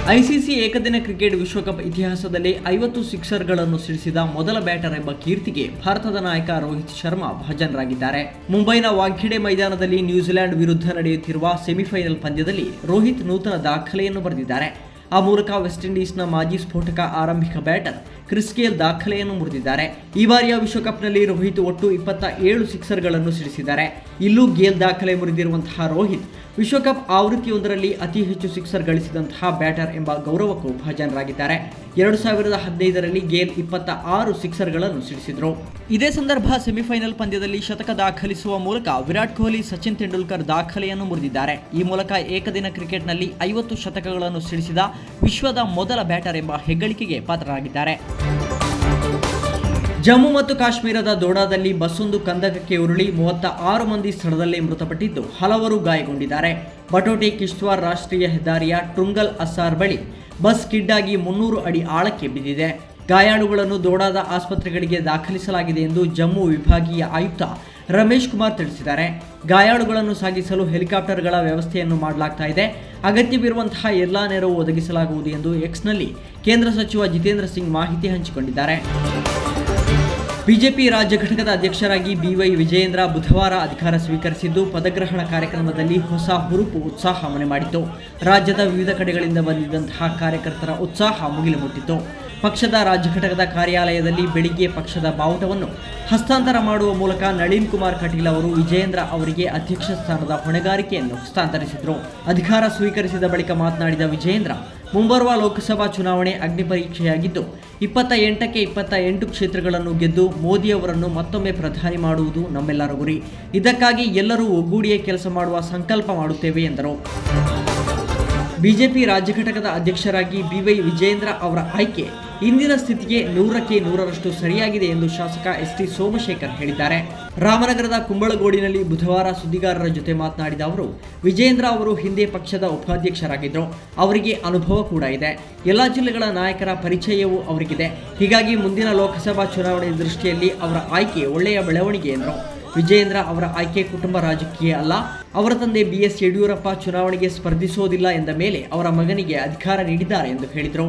ICC ಏಕದಿನ cricket ವಿಶ್ವಕಪ್ ಇತಿಹಾಸದಲ್ಲಿ ಐವತ್ತು ಸಿಕ್ಸರ್ಗಳನ್ನು ಸಿಡಿಸಿದ ಮೊದಲ ಬ್ಯಾಟರ್ ಎಂಬ ಕೀರ್ತಿಗೆ ಭಾರತದ ನಾಯಕ ರೋಹಿತ್ ಶರ್ಮಾ ಭಾಜನರಾಗಿದ್ದಾರೆ ಮುಂಬೈನ ವಾಂಖೆಡೆ ಮೈದಾನದಲ್ಲಿ ನ್ಯೂಜಿಲೆಂಡ್ ವಿರುದ್ಧ ನಡೆಯುತ್ತಿರುವ ಸೆಮಿಫೈನಲ್ ಪಂದ್ಯದಲ್ಲಿ ರೋಹಿತ್ ನೂತನ ದಾಖಲೆಯನ್ನು ಬರೆದಿದ್ದಾರೆ ಆ ಮೂಲಕ ವೆಸ್ಟ್ ಇಂಡೀಸ್ನ ಮಾಜಿ ಸ್ಫೋಟಕ ಆರಂಭಿಕ ಬ್ಯಾಟರ್ ಕ್ರಿಸ್ ಗೇಲ್ ದಾಖಲೆಯನ್ನು ಮುರಿದಿದ್ದಾರೆ ಈ ಬಾರಿಯ ವಿಶ್ವಕಪ್ನಲ್ಲಿ ರೋಹಿತ್ ಒಟ್ಟು ಇಪ್ಪತ್ತ ಏಳು ಸಿಕ್ಸರ್ಗಳನ್ನು ಸಿಡಿಸಿದ್ದಾರೆ ಇಲ್ಲೂ ಗೇಲ್ ದಾಖಲೆ ಮುರಿದಿರುವಂತಹ ರೋಹಿತ್ ವಿಶ್ವಕಪ್ ಆವೃತ್ತಿಯೊಂದರಲ್ಲಿ ಅತಿ ಹೆಚ್ಚು ಸಿಕ್ಸರ್ ಗಳಿಸಿದಂತಹ ಬ್ಯಾಟರ್ ಎಂಬ ಗೌರವಕ್ಕೂ ಭಾಜನರಾಗಿದ್ದಾರೆ ಎರಡು ಸಾವಿರದ ಹದಿನೈದರಲ್ಲಿ ಗೇಲ್ ಇಪ್ಪತ್ತ ಆರು ಸಿಕ್ಸರ್ಗಳನ್ನು ಸಿಡಿಸಿದ್ರು ಇದೇ ಸಂದರ್ಭ ಸೆಮಿಫೈನಲ್ ಪಂದ್ಯದಲ್ಲಿ ಶತಕ ದಾಖಲಿಸುವ ಮೂಲಕ ವಿರಾಟ್ ಕೊಹ್ಲಿ ಸಚಿನ್ ತೆಂಡೂಲ್ಕರ್ ದಾಖಲೆಯನ್ನು ಮುರಿದಿದ್ದಾರೆ ಈ ಮೂಲಕ ಏಕದಿನ ಕ್ರಿಕೆಟ್ನಲ್ಲಿ ಐವತ್ತು ಶತಕಗಳನ್ನು ಸಿಡಿಸಿದ ವಿಶ್ವದ ಮೊದಲ ಬ್ಯಾಟರ್ ಎಂಬ ಹೆಗ್ಗಳಿಕೆಗೆ ಪಾತ್ರರಾಗಿದ್ದಾರೆ ಜಮ್ಮು ಮತ್ತು ಕಾಶ್ಮೀರದ ದೋಡಾದಲ್ಲಿ ಬಸ್ಸೊಂದು ಕಂದಕಕ್ಕೆ ಉರುಳಿ ಮೂವತ್ತ ಆರು ಮಂದಿ ಸ್ಥಳದಲ್ಲೇ ಮೃತಪಟ್ಟಿದ್ದು ಹಲವರು ಗಾಯಗೊಂಡಿದ್ದಾರೆ ಬಟೋಟಿ ಕಿಶ್ತ್ವಾರ್ ರಾಷ್ಟ್ರೀಯ ಹೆದ್ದಾರಿಯ ಟ್ರುಂಗಲ್ ಅಸ್ಸಾರ್ ಬಳಿ ಬಸ್ ಸ್ಕಿಡ್ಡಾಗಿ ಮುನ್ನೂರು ಅಡಿ ಆಳಕ್ಕೆ ಬಿದ್ದಿದೆ ಗಾಯಾಳುಗಳನ್ನು ದೋಡಾದ ಆಸ್ಪತ್ರೆಗಳಿಗೆ ದಾಖಲಿಸಲಾಗಿದೆ ಎಂದು ಜಮ್ಮು ವಿಭಾಗೀಯ ಆಯುಕ್ತ ರಮೇಶ್ ಕುಮಾರ್ ತಿಳಿಸಿದ್ದಾರೆ ಗಾಯಾಳುಗಳನ್ನು ಸಾಗಿಸಲು ಹೆಲಿಕಾಪ್ಟರ್ಗಳ ವ್ಯವಸ್ಥೆಯನ್ನು ಮಾಡಲಾಗ್ತಾ ಇದೆ ಅಗತ್ಯವಿರುವಂತಹ ಎಲ್ಲಾ ನೆರವು ಒದಗಿಸಲಾಗುವುದು ಎಂದು ಎಕ್ಸ್ನಲ್ಲಿ ಕೇಂದ್ರ ಸಚಿವ ಜಿತೇಂದ್ರ ಸಿಂಗ್ ಮಾಹಿತಿ ಹಂಚಿಕೊಂಡಿದ್ದಾರೆ ಬಿಜೆಪಿ ರಾಜ್ಯ ಘಟಕದ ಅಧ್ಯಕ್ಷರಾಗಿ ಬಿವೈ ವಿಜಯೇಂದ್ರ ಬುಧವಾರ ಅಧಿಕಾರ ಸ್ವೀಕರಿಸಿದ್ದು ಪದಗ್ರಹಣ ಕಾರ್ಯಕ್ರಮದಲ್ಲಿ ಹೊಸ ಹುರುಪು ಉತ್ಸಾಹ ಮನೆ ಮಾಡಿತು ರಾಜ್ಯದ ವಿವಿಧ ಕಡೆಗಳಿಂದ ಬಂದಿದ್ದಂತಹ ಕಾರ್ಯಕರ್ತರ ಉತ್ಸಾಹ ಮುಗಿಲು ಮುಟ್ಟಿತು ಪಕ್ಷದ ರಾಜ್ಯ ಘಟಕದ ಕಾರ್ಯಾಲಯದಲ್ಲಿ ಬೆಳಿಗ್ಗೆ ಪಕ್ಷದ ಬಾವುಟವನ್ನು ಹಸ್ತಾಂತರ ಮಾಡುವ ಮೂಲಕ ನಳಿನ್ ಕುಮಾರ್ ಕಟೀಲ್ ಅವರು ವಿಜಯೇಂದ್ರ ಅವರಿಗೆ ಅಧ್ಯಕ್ಷ ಸ್ಥಾನದ ಹೊಣೆಗಾರಿಕೆಯನ್ನು ಹಸ್ತಾಂತರಿಸಿದರು ಅಧಿಕಾರ ಸ್ವೀಕರಿಸಿದ ಬಳಿಕ ಮಾತನಾಡಿದ ವಿಜಯೇಂದ್ರ ಮುಂಬರುವ ಲೋಕಸಭಾ ಚುನಾವಣೆ ಅಗ್ನಿ ಪರೀಕ್ಷೆಯಾಗಿದ್ದು ಇಪ್ಪತ್ತ ಎಂಟಕ್ಕೆ ಇಪ್ಪತ್ತ ಎಂಟು ಕ್ಷೇತ್ರಗಳನ್ನು ಗೆದ್ದು ಮೋದಿ ಅವರನ್ನು ಮತ್ತೊಮ್ಮೆ ಪ್ರಧಾನಿ ಮಾಡುವುದು ನಮ್ಮೆಲ್ಲರ ಗುರಿ ಇದಕ್ಕಾಗಿ ಎಲ್ಲರೂ ಒಗ್ಗೂಡಿಯೇ ಕೆಲಸ ಮಾಡುವ ಸಂಕಲ್ಪ ಮಾಡುತ್ತೇವೆ ಎಂದರು ಬಿಜೆಪಿ ರಾಜ್ಯ ಘಟಕದ ಅಧ್ಯಕ್ಷರಾಗಿ ಬಿವೈ ವಿಜಯೇಂದ್ರ ಅವರ ಆಯ್ಕೆ ಇಂದಿನ ಸ್ಥಿತಿಗೆ ನೂರಕ್ಕೆ ನೂರರಷ್ಟು ಸರಿಯಾಗಿದೆ ಎಂದು ಶಾಸಕ ಎಸ್ ಟಿ ಸೋಮಶೇಖರ್ ಹೇಳಿದ್ದಾರೆ ರಾಮನಗರದ ಕುಂಬಳಗೋಡಿನಲ್ಲಿ ಬುಧವಾರ ಸುದ್ದಿಗಾರರ ಜೊತೆ ಮಾತನಾಡಿದ ಅವರು ವಿಜೇಂದ್ರ ಅವರು ಹಿಂದೆ ಪಕ್ಷದ ಉಪಾಧ್ಯಕ್ಷರಾಗಿದ್ದರು ಅವರಿಗೆ ಅನುಭವ ಕೂಡ ಇದೆ ಎಲ್ಲ ಜಿಲ್ಲೆಗಳ ನಾಯಕರ ಪರಿಚಯವೂ ಅವರಿಗಿದೆ ಹೀಗಾಗಿ ಮುಂದಿನ ಲೋಕಸಭಾ ಚುನಾವಣೆ ದೃಷ್ಟಿಯಲ್ಲಿ ಅವರ ಆಯ್ಕೆ ಒಳ್ಳೆಯ ಬೆಳವಣಿಗೆ ಎಂದರು ವಿಜಯೇಂದ್ರ ಅವರ ಆಯ್ಕೆ ಕುಟುಂಬ ರಾಜಕೀಯ ಅಲ್ಲ ಅವರ ತಂದೆ ಬಿ ಎಸ್ ಯಡಿಯೂರಪ್ಪ ಚುನಾವಣೆಗೆ ಸ್ಪರ್ಧಿಸೋದಿಲ್ಲ ಎಂದ ಮೇಲೆ ಅವರ ಮಗನಿಗೆ ಅಧಿಕಾರ ನೀಡಿದ್ದಾರೆ ಎಂದು ಹೇಳಿದರು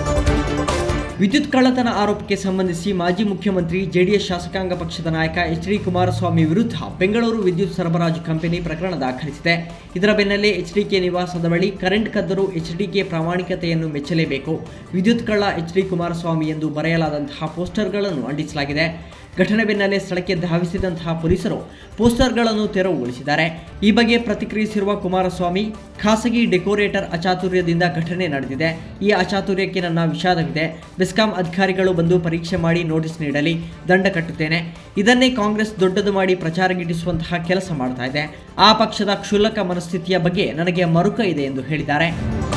ವಿದ್ಯುತ್ ಕಳ್ಳತನ ಆರೋಪಕ್ಕೆ ಸಂಬಂಧಿಸಿ ಮಾಜಿ ಮುಖ್ಯಮಂತ್ರಿ ಜೆಡಿಎಸ್ ಶಾಸಕಾಂಗ ಪಕ್ಷದ ನಾಯಕ ಎಚ್ ಡಿ ಕುಮಾರಸ್ವಾಮಿ ವಿರುದ್ಧ ಬೆಂಗಳೂರು ವಿದ್ಯುತ್ ಸರಬರಾಜು ಕಂಪನಿ ಪ್ರಕರಣ ದಾಖಲಿಸಿದೆ ಇದರ ಬೆನ್ನಲ್ಲೇ ಎಚ್ಡಿಕೆ ನಿವಾಸದ ಬಳಿ ಕರೆಂಟ್ ಕದ್ದರೂ ಎಚ್ಡಿಕೆ ಪ್ರಾಮಾಣಿಕತೆಯನ್ನು ಮೆಚ್ಚಲೇಬೇಕು ವಿದ್ಯುತ್ ಕಳ್ಳ ಎಚ್ ಡಿ ಕುಮಾರಸ್ವಾಮಿ ಎಂದು ಬರೆಯಲಾದಂತಹ ಪೋಸ್ಟರ್ಗಳನ್ನು ಅಂಟಿಸಲಾಗಿದೆ ಘಟನೆ ಬೆನ್ನಲ್ಲೇ ಸ್ಥಳಕ್ಕೆ ಧಾವಿಸಿದಂತಹ ಪೊಲೀಸರು ಪೋಸ್ಟರ್ಗಳನ್ನು ತೆರವುಗೊಳಿಸಿದ್ದಾರೆ ಈ ಬಗ್ಗೆ ಪ್ರತಿಕ್ರಿಯಿಸಿರುವ ಕುಮಾರಸ್ವಾಮಿ ಖಾಸಗಿ ಡೆಕೋರೇಟರ್ ಅಚಾತುರ್ಯದಿಂದ ಘಟನೆ ನಡೆದಿದೆ ಈ ಅಚಾತುರ್ಯಕ್ಕೆ ನನ್ನ ವಿಷಾದವಿದೆ ಬೆಸ್ಕಾಂ ಅಧಿಕಾರಿಗಳು ಬಂದು ಪರೀಕ್ಷೆ ಮಾಡಿ ನೋಟಿಸ್ ನೀಡಲಿ ದಂಡ ಕಟ್ಟುತ್ತೇನೆ ಇದನ್ನೇ ಕಾಂಗ್ರೆಸ್ ದೊಡ್ಡದು ಮಾಡಿ ಪ್ರಚಾರ ಗಿಟ್ಟಿಸುವಂತಹ ಕೆಲಸ ಮಾಡ್ತಾ ಇದೆ ಆ ಪಕ್ಷದ ಕ್ಷುಲ್ಲಕ ಮನಸ್ಥಿತಿಯ ಬಗ್ಗೆ ನನಗೆ ಮರುಕ ಇದೆ ಎಂದು ಹೇಳಿದ್ದಾರೆ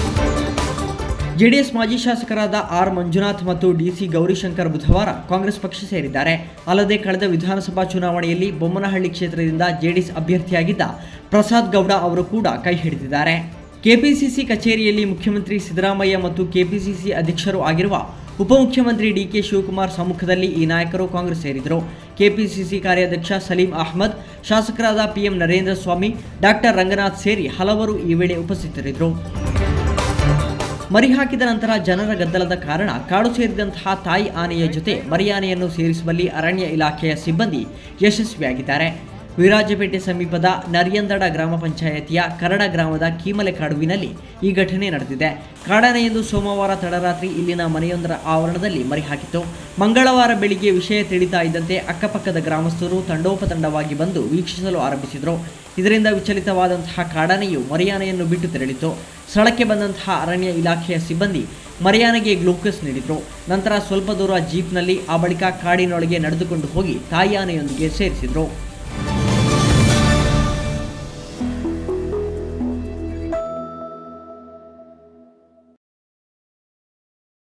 ಜೆಡಿಎಸ್ ಮಾಜಿ ಶಾಸಕರಾದ ಆರ್ ಮಂಜುನಾಥ್ ಮತ್ತು ಡಿಸಿ ಗೌರಿಶಂಕರ್ ಬುಧವಾರ ಕಾಂಗ್ರೆಸ್ ಪಕ್ಷ ಸೇರಿದ್ದಾರೆ ಅಲ್ಲದೆ ಕಳೆದ ವಿಧಾನಸಭಾ ಚುನಾವಣೆಯಲ್ಲಿ ಬೊಮ್ಮನಹಳ್ಳಿ ಕ್ಷೇತ್ರದಿಂದ ಜೆಡಿಎಸ್ ಅಭ್ಯರ್ಥಿಯಾಗಿದ್ದ ಪ್ರಸಾದ್ ಗೌಡ ಅವರು ಕೂಡ ಕೈ ಹಿಡಿದಿದ್ದಾರೆ ಕೆಪಿಸಿಸಿ ಕಚೇರಿಯಲ್ಲಿ ಮುಖ್ಯಮಂತ್ರಿ ಸಿದ್ದರಾಮಯ್ಯ ಮತ್ತು ಕೆಪಿಸಿಸಿ ಅಧ್ಯಕ್ಷರು ಆಗಿರುವ ಉಪಮುಖ್ಯಮಂತ್ರಿ ಡಿಕೆ ಶಿವಕುಮಾರ್ ಸಮ್ಮುಖದಲ್ಲಿ ಈ ನಾಯಕರು ಕಾಂಗ್ರೆಸ್ ಸೇರಿದರು ಕೆಪಿಸಿಸಿ ಕಾರ್ಯಾಧ್ಯಕ್ಷ ಸಲೀಂ ಅಹ್ಮದ್ ಶಾಸಕರಾದ ಪಿಎಂ ನರೇಂದ್ರ ಸ್ವಾಮಿ ಡಾಕ್ಟರ್ ರಂಗನಾಥ್ ಸೇರಿ ಹಲವರು ಈ ವೇಳೆ ಉಪಸ್ಥಿತರಿದ್ದರು ಮರಿ ಹಾಕಿದ ನಂತರ ಜನರ ಗದ್ದಲದ ಕಾರಣ ಕಾಡು ಸೇರಿದಂತಹ ತಾಯಿ ಆನೆಯ ಜೊತೆ ಮರಿಯಾನೆಯನ್ನು ಸೇರಿಸುವಲ್ಲಿ ಅರಣ್ಯ ಇಲಾಖೆಯ ಸಿಬ್ಬಂದಿ ಯಶಸ್ವಿಯಾಗಿದ್ದಾರೆ ವಿರಾಜಪೇಟೆ ಸಮೀಪದ ನರಿಯಂದಡ ಗ್ರಾಮ ಪಂಚಾಯತಿಯ ಕರಡ ಗ್ರಾಮದ ಕೀಮಲೆ ಕಾಡುವಿನಲ್ಲಿ ಈ ಘಟನೆ ನಡೆದಿದೆ ಕಾಡಾನೆಯೆಂದು ಸೋಮವಾರ ತಡರಾತ್ರಿ ಇಲ್ಲಿನ ಮನೆಯೊಂದರ ಆವರಣದಲ್ಲಿ ಮರಿ ಹಾಕಿತು ಮಂಗಳವಾರ ಬೆಳಿಗ್ಗೆ ವಿಷಯ ತಿಳಿತಾ ಇದ್ದಂತೆ ಅಕ್ಕಪಕ್ಕದ ಗ್ರಾಮಸ್ಥರು ತಂಡೋಪತಂಡವಾಗಿ ಬಂದು ವೀಕ್ಷಿಸಲು ಆರಂಭಿಸಿದರು ಇದರಿಂದ ವಿಚಲಿತವಾದಂತಹ ಕಾಡಾನೆಯು ಮರಿಯಾನೆಯನ್ನು ಬಿಟ್ಟು ತೆರಳಿತು ಸ್ಥಳಕ್ಕೆ ಬಂದಂತಹ ಅರಣ್ಯ ಇಲಾಖೆಯ ಸಿಬ್ಬಂದಿ ಮರಿಯಾನೆಗೆ ಗ್ಲೂಕೋಸ್ ನೀಡಿದರು ನಂತರ ಸ್ವಲ್ಪ ದೂರ ಜೀಪ್ನಲ್ಲಿ ಆ ಬಳಿಕ ಕಾಡಿನೊಳಗೆ ನಡೆದುಕೊಂಡು ಹೋಗಿ ತಾಯಿ ಆನೆಯೊಂದಿಗೆ ಸೇರಿಸಿದರು